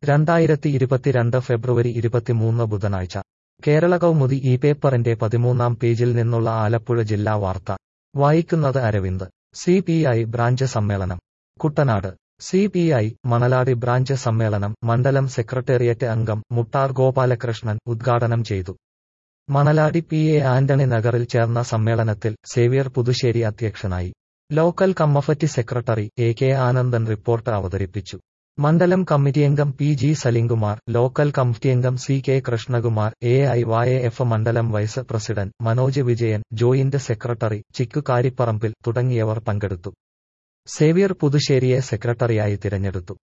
രണ്ടായിരത്തി ഇരുപത്തിരണ്ട് ഫെബ്രുവരി ഇരുപത്തിമൂന്ന് ബുധനാഴ്ച കേരള കൗമുദി ഈ പേപ്പറിന്റെ പതിമൂന്നാം പേജിൽ നിന്നുള്ള ആലപ്പുഴ ജില്ലാ വാർത്ത വായിക്കുന്നത് Aravind C P I branch സമ്മേളനം Kuttanad C P I Manalady branch സമ്മേളനം മണ്ഡലം സെക്രട്ടേറിയറ്റ് അംഗം മുട്ടാർ ഗോപാലകൃഷ്ണൻ ഉദ്ഘാടനം ചെയ്തു മണലാടി പി എ ആന്റണി നഗറിൽ ചേർന്ന സമ്മേളനത്തിൽ സേവ്യർ പുതുശ്ശേരി അധ്യക്ഷനായി local committee secretary A K Anandan report അവതരിപ്പിച്ചു മണ്ഡലം കമ്മിറ്റിയംഗം പി ജി സലിംകുമാർ ലോക്കൽ കമ്മിറ്റിയംഗം C K Krishnakumar A I Y F മണ്ഡലം vice president Manoj Vijayan joint secretary Chikku Karipparambil തുടങ്ങിയവർ പങ്കെടുത്തു സേവ്യർ പുതുശ്ശേരിയെ സെക്രട്ടറിയായി തിരഞ്ഞെടുത്തു